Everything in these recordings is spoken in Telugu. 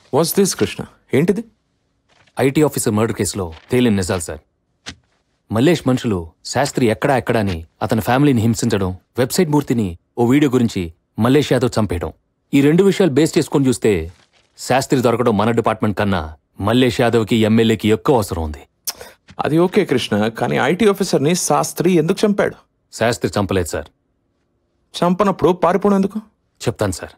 వాట్స్ దిస్ కృష్ణ ఏంటిది ఐటీ ఆఫీసర్ మర్డర్ కేసులో తేలిన నిజాలు సార్ మల్లేష్ మనుషులు శాస్త్రి ఎక్కడా ఎక్కడా అని అతని ఫ్యామిలీని హింసించడం వెబ్సైట్ మూర్తిని ఓ వీడియో గురించి మల్లేష్ యాదవ్ చంపేయడం ఈ రెండు విషయాలు బేస్ చేసుకొని చూస్తే శాస్త్రి దొరకడం మన డిపార్ట్మెంట్ కన్నా మల్లేష్ యాదవ్కి ఎమ్మెల్యేకి ఎక్కువ అవసరం ఉంది అది ఓకే కృష్ణ కానీ ఐటీ ఆఫీసర్ని శాస్త్రి ఎందుకు చంపాడు శాస్త్రి చంపలేదు సార్ చంపనప్పుడు పారిపోవడం ఎందుకు చెప్తాను సార్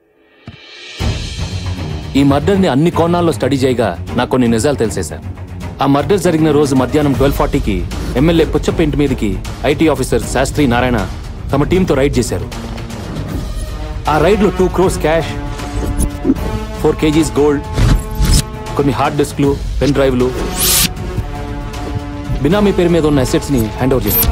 ఈ మర్డర్ని అన్ని కోణాల్లో స్టడీ చేయగా నాకు కొన్ని నిజాలు తెలిసే సార్ ఆ మర్డర్ జరిగిన రోజు మధ్యాహ్నం ట్వెల్వ్ ఫార్టీకి ఎమ్మెల్యే పుచ్చపెంటి మీదకి ఐటీ ఆఫీసర్ శాస్త్రి నారాయణ తమ టీంతో రైడ్ చేశారు ఆ రైడ్లో two crores cash four kgs gold కొన్ని హార్డ్ డిస్క్లు పెన్ డ్రైవ్లు బినామీ పేరు మీద ఉన్న అసెట్స్ ని హ్యాండ్ ఓవర్ చేస్తారు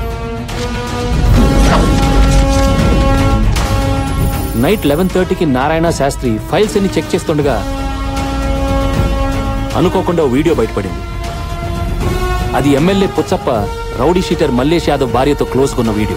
నైట్ లెవెన్ థర్టీకి నారాయణ శాస్త్రి ఫైల్స్ అన్ని చెక్ చేస్తుండగా అనుకోకుండా ఓ వీడియో బయటపడింది అది MLA Puchchappa rowdy sheeter Mallesh Yadav భార్యతో క్లోజ్ కొన్న వీడియో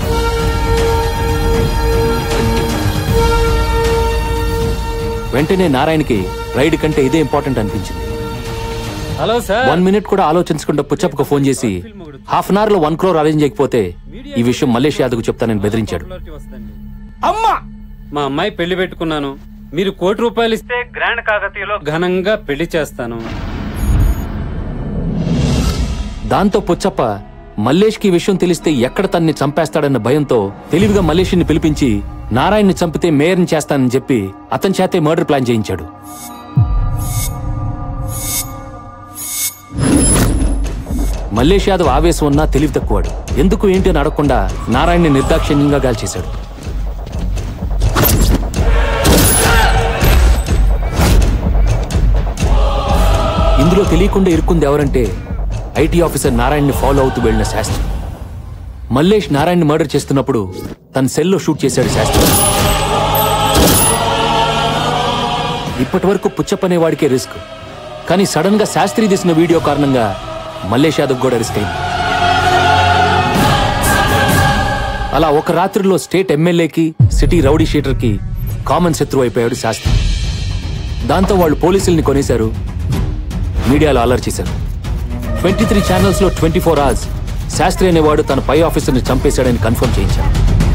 వెంటనే నారాయణకి రైడ్ కంటే ఇదే ఇంపార్టెంట్ అనిపించింది హలో సార్ వన్ మినిట్ కూడా ఆలోచించకుండా పుచ్చప్పకు ఫోన్ చేసి హాఫ్ అన్ అవర్ లో వన్ క్రోర్ అరేంజ్ చేయకపోతే ఈ విషయం మల్లేష్ యాదవ్ చెప్తానని బెదిరించాడు అమ్మా మా అమ్మాయి పెళ్లి పెట్టుకున్నాను మీరు కోటి రూపాయలు ఇస్తే గ్రాండ్ కాకతీయలో ఘనంగా పెళ్లి చేస్తాను దాంతో పుచ్చప్ప మల్లేష్కి ఈ విషయం తెలిస్తే ఎక్కడ తన్ని చంపేస్తాడన్న భయంతో తెలివిగా మల్లేష్ని పిలిపించి నారాయణ్ని చంపితే మేయర్ని చేస్తానని చెప్పి అతని చేతే మర్డర్ ప్లాన్ చేయించాడు మల్లేష్ యాదవ్ ఆవేశం ఉన్నా తెలివి తక్కువాడు ఎందుకు ఏంటి అని అడగకుండా నారాయణ్ని నిర్దాక్షిణ్యంగా గాల్చేశాడు ఇందులో తెలియకుండా ఇరుక్కుంది ఎవరంటే ఐటీ ఆఫీసర్ నారాయణ్ని ఫాలో అవుతూ వెళ్ళిన శాస్త్రి మల్లేష్ నారాయణ్ని మర్డర్ చేస్తున్నప్పుడు తన సెల్లో షూట్ చేశాడు శాస్త్రి ఇప్పటి వరకు పుచ్చప్పనే వాడికే రిస్క్ కానీ సడన్ గా శాస్త్రి తీసిన వీడియో కారణంగా మల్లేష్ యాదవ్ కూడా రిస్క్ అయింది అలా ఒక రాత్రిలో స్టేట్ ఎమ్మెల్యేకి సిటీ రౌడీ షీటర్కి కామన్ శత్రువు అయిపోయాడు శాస్త్రి దాంతో వాళ్ళు పోలీసుల్ని కొనేశారు మీడియాలో అలర్ట్ చేశారు ట్వంటీ త్రీ ఛానల్స్ లో ట్వంటీ ఫోర్ అవర్స్ శాస్త్రి అనేవాడు తన పై ఆఫీసర్ని చంపేశాడని కన్ఫర్మ్ చేయించారు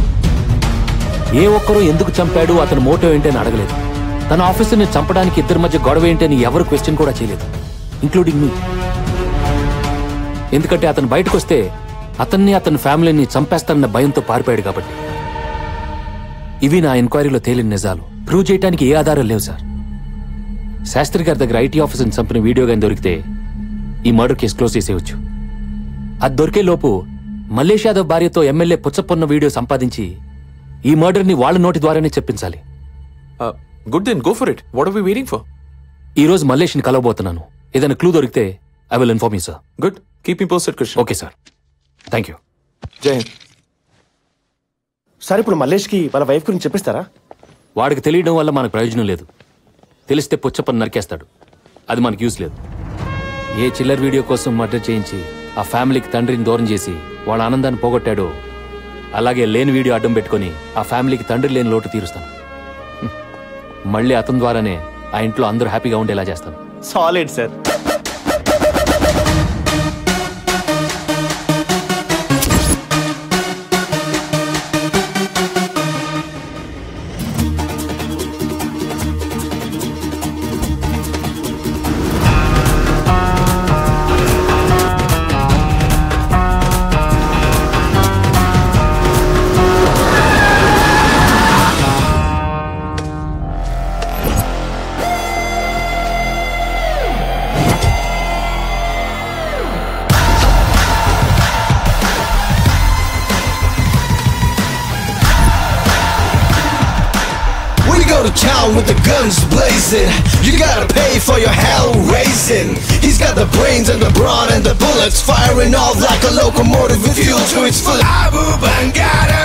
ఏ ఒక్కరూ ఎందుకు చంపాడు అతని మోటో ఏంటని అడగలేదు తన ఆఫీసర్ని చంపడానికి ఇద్దరి మధ్య గొడవ ఏంటని ఎవరు క్వశ్చన్ కూడా చేయలేదు ఇంక్లూడింగ్ మీ ఎందుకంటే అతను బయటకు వస్తే అతన్ని అతని ఫ్యామిలీని చంపేస్తానన్న భయంతో పారిపోయాడు కాబట్టి ఇవి నా ఎంక్వైరీలో తేలిన నిజాలు ప్రూవ్ చేయడానికి ఏ ఆధారం లేవు సార్ శాస్త్రి గారి దగ్గర ఐటీ ఆఫీసర్ని చంపిన వీడియో కానీ దొరికితే ఈ మర్డర్ కేసు క్లోజ్ చేసేయచ్చు అది దొరికే లోపు మల్లేష్ యాదవ్ భార్యతో ఎమ్మెల్యే పుచ్చపొన్న వీడియో సంపాదించి ఈ మర్డర్ని వాళ్ళ నోటి ద్వారానే చెప్పించాలి good then go for it what are we waiting for ఈ రోజు మల్లేష్ని కలవబోతున్నాను ఏదైనా క్లూ దొరికితే I will inform you sir good keep me posted Krishna okay sir thank you Jai Hind sir ఇప్పుడు మల్లేష్కి వాళ్ళ వైఫ్ గురించి చెప్పిస్తారా వాడికి తెలియడం వల్ల మనకు ప్రయోజనం లేదు తెలిస్తే పుచ్చపని నరికేస్తాడు అది మనకు యూస్ లేదు ఏ చిల్లర్ వీడియో కోసం మర్డర్ చేయించి ఆ ఫ్యామిలీకి తండ్రిని దూరం చేసి వాళ్ళ ఆనందాన్ని పోగొట్టాడో అలాగే లేని వీడియో అడ్డం పెట్టుకొని ఆ ఫ్యామిలీకి తండ్రి లేని లోటు తీరుస్తాను హ్మ్. మళ్ళీ అతని ద్వారానే ఆ ఇంట్లో అందరూ హ్యాపీగా ఉండేలా చేస్తాను solid sir We go to town with the guns blazing. You gotta pay for your hell raising. He's got the brains and the brawn and the bullets firing off like a locomotive with fuel to its full. Abu Bangada.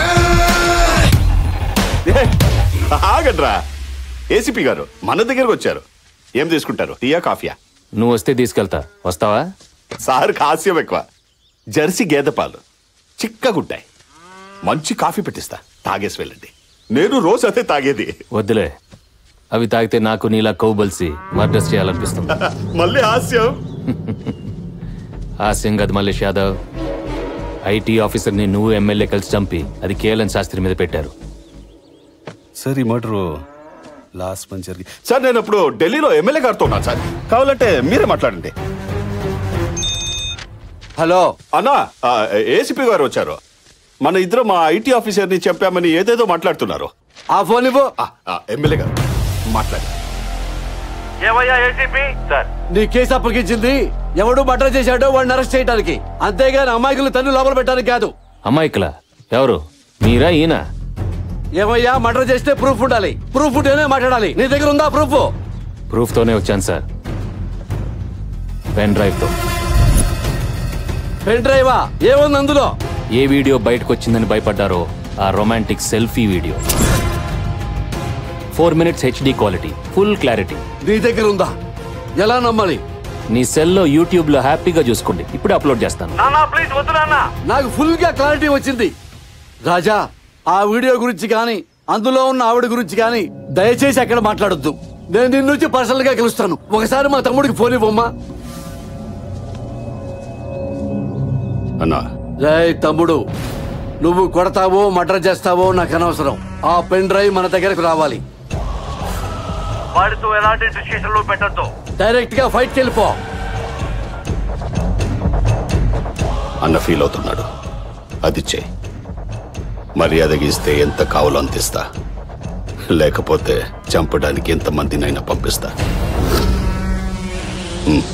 ఆగడ్రా ఏసీపీ గారు మన దగ్గరకు వచ్చారు ఏం తీసుకుంటారు టీయా కాఫీయా నువ్వు వస్తే తీసుకెళ్తా వస్తావా సార్ హాస్యం ఎక్కువ జెర్సీ గేదె పాలు చిక్కగుంటాయి మంచి కాఫీ పెట్టిస్తా తాగేసి వెళ్ళండి నేను రోజు అదే తాగేది వద్దులే అవి తాగితే నాకు నీలా కౌబల్సి మర్డర్స్ చేయాలనిపిస్తుంది మళ్ళీ హాస్యం హాస్యం కాదు మల్లేష్ యాదవ్ ఐటీ ఆఫీసర్ని నువ్వు ఎమ్మెల్యే కలిసి చంపి అది కేఎల్ఎన్ శాస్త్రి మీద పెట్టారు సార్ ఈ మర్డర్ లాస్ట్ మంత్ జరిగి సార్ నేను ఇప్పుడు ఢిల్లీలో ఎమ్మెల్యే గారితో ఉన్నాను సార్ కావాలంటే మీరే మాట్లాడండి హలో అన్నా ఏసీపీ గారు వచ్చారు మన ఇద్దరు మా ఐటీ ఆఫీసర్ని చెప్పామని ఏదేదో మాట్లాడుతున్నారు ఆ ఫోన్ ఇవ్వు ఆ, ఆ, ఎమ్మెల్యే గారు మాట్లాడి నీ కేసు అప్పగించింది ఎవడు మర్డర్ చేశాడో వాడిని అరెస్ట్ చేయడానికి అంతేగాని అమాయకులు తల్లి లోపల పెట్టడానికి కాదు అమ్మాయికలా ఎవరు మీరా ఈయన ఏమయ్యా మర్డర్ చేస్తే ప్రూఫ్ ఉండాలి ప్రూఫ్ ఉంటేనే మాట్లాడాలి నీ దగ్గర ఉందా ప్రూఫ్ ప్రూఫ్ తోనే వచ్చాను సార్ పెన్ డ్రైవ్ తో పెన్ డ్రైవా ఏముంది అందులో ఏ వీడియో బయటకు వచ్చిందని భయపడ్డారో ఆ romantic selfie video four minutes HD quality full clarity నీ దగ్గర ఉందా ఎలా నమ్మాలి నీ సెల్లో యూట్యూబ్ లో హ్యాపీగా చూసుకోండి ఇప్పుడు అప్లోడ్ చేస్తాను నాకు ఫుల్ గా క్లారిటీ వచ్చింది రాజా ఆ వీడియో గురించి కానీ అందులో ఉన్న ఆవిడ గురించి కానీ దయచేసి అక్కడ మాట్లాడొద్దు నేను నిన్ను నుంచి పర్సనల్ గా కలుస్తాను ఒకసారి మా తమ్ముడికి ఫోన్ ఇవ్వమ్మా అన్నా రేయ్ తమ్ముడు నువ్వు కొడతావో మర్డర్ చేస్తావో నాకు అనవసరం ఆ పెన్ డ్రైవ్ మన దగ్గరకు రావాలి వాడితో ఎలాంటి డిస్కషన్ లో పెట్టద్దు డైరెక్ట్ గా ఫైట్కి వెళ్ళిపో అన్న ఫీల్ అవుతున్నాడు అది చేయి మర్యాదగా ఇస్తే ఎంత కావాలో అంత ఇస్తా లేకపోతే చంపడానికి ఎంతమందినైనా పంపిస్తా ఉమ్.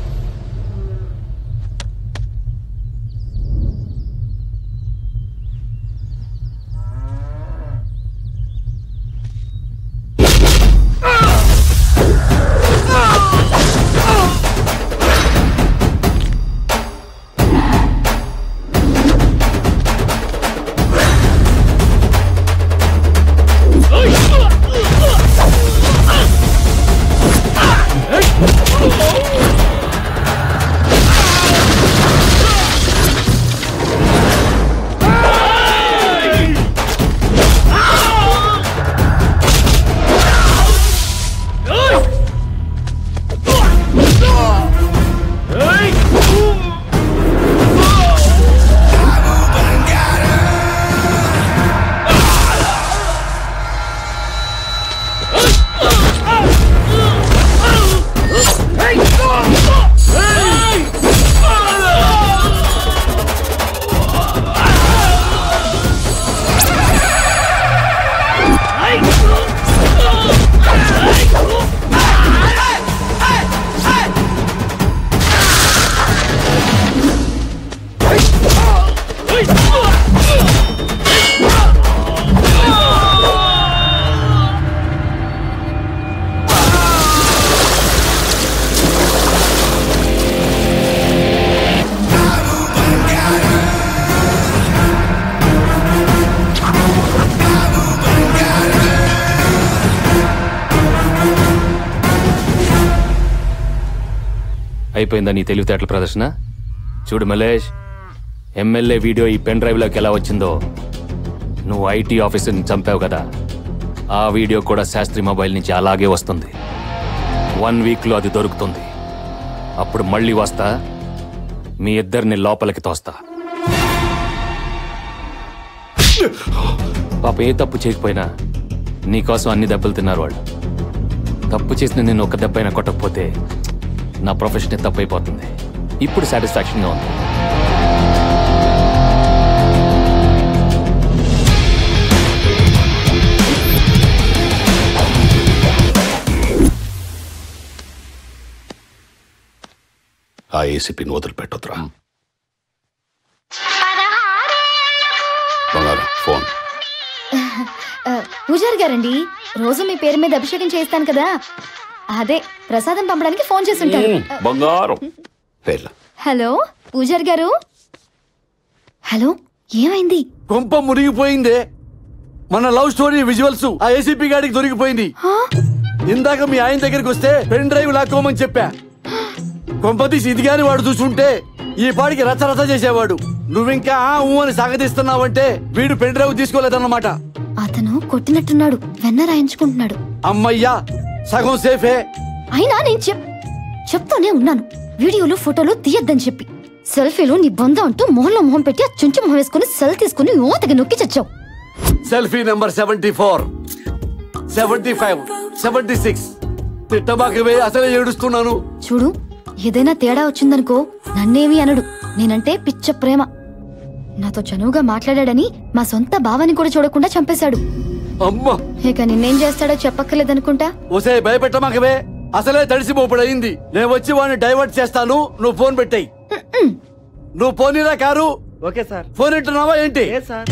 అయిపోయిందా నీ తెలివితేటల ప్రదర్శన చూడు మలేష్ ఎమ్మెల్యే వీడియో ఈ పెన్ డ్రైవ్లోకి ఎలా వచ్చిందో నువ్వు ఐటీ ఆఫీసర్ని చంపావు కదా ఆ వీడియో కూడా శాస్త్రి మొబైల్ నుంచి అలాగే వస్తుంది వన్ వీక్లో అది దొరుకుతుంది అప్పుడు మళ్ళీ వస్తా మీ ఇద్దరిని లోపలికి తోస్తా పాప ఏ తప్పు చేయకపోయినా నీకోసం అన్ని దెబ్బలు తిన్నారు వాళ్ళు తప్పు చేసిన నేను ఒక దెబ్బైనా కొట్టకపోతే నా ప్రొఫెషన్ తప్పైపోతుంది ఇప్పుడు సాటిస్ఫాక్షన్గా ఉంది ఆ ఏసీపీని వదిలిపెట్టొద్దురా బంగారం ఫోన్ ఆ, పూజారి గారండి రోజు మీ పేరు మీద అభిషేకం చేస్తాను కదా అదే ప్రసాదం పంపడానికి ఫోన్ చేసి ఉంటారు బంగారం పేర్ల హలో పూజారి గారు హలో ఏమైంది కొంప మునిగిపోయిందే మన లవ్ స్టోరీ విజువల్స్ ఆ ఏసీపీ గాడికి దొరికిపోయింది ఇందాక మీ ఆయన దగ్గరికి వస్తే పెన్ డ్రైవ్ లాక్కోమని చెప్పా కొంపతీసి ఇది గాని వాడు చూసుంటే ఈ పాడికి రచ్చ రచ్చ చేసేవాడు నువ్వింకా ఆ ఊ అని సాగదీస్తున్నావంటే వీడు పెన్ డ్రైవ్ తీసుకోలేదన్నమాట అతను కొట్టినట్టున్నాడు వెన్న రాయించుకుంటున్నాడు అమ్మయ్యా సగం సేఫే అయినా నేను చెప్ చెప్తూనే ఉన్నాను వీడియోలు ఫోటోలు తీయద్దని చెప్పి సెల్ఫీలు నీ బంధం అంటూ మొహంలో మొహం పెట్టి ఆ చుంచు మొహం వేసుకుని సెల్ తీసుకుని ఓతకి నొక్కి చచ్చావు selfie number seventy four seventy five seventy six తిట్టబాకవే అసలే ఏడుస్తున్నాను చూడు ఏదైనా తేడా వచ్చిందనుకో నన్నేమి అనడు నేనంటే పిచ్చ ప్రేమ నాతో చనువుగా మాట్లాడాడని మా సొంత భావాన్ని కూడా చూడకుండా చంపేశాడు అమ్మా ఇక నిన్నేం చేస్తాడో చెప్పక్కర్లేదనుకుంటా ఒసే భయపెట్టమాకవే అసలే తడిసిపోపుడు అయింది నేను వచ్చి వాడిని డైవర్ట్ చేస్తాను నువ్వు ఫోన్ పెట్టాయి నువ్వు పోనీరా కారు ఓకే సార్ ఫోన్ ఇంటున్నావా ఏంటి సార్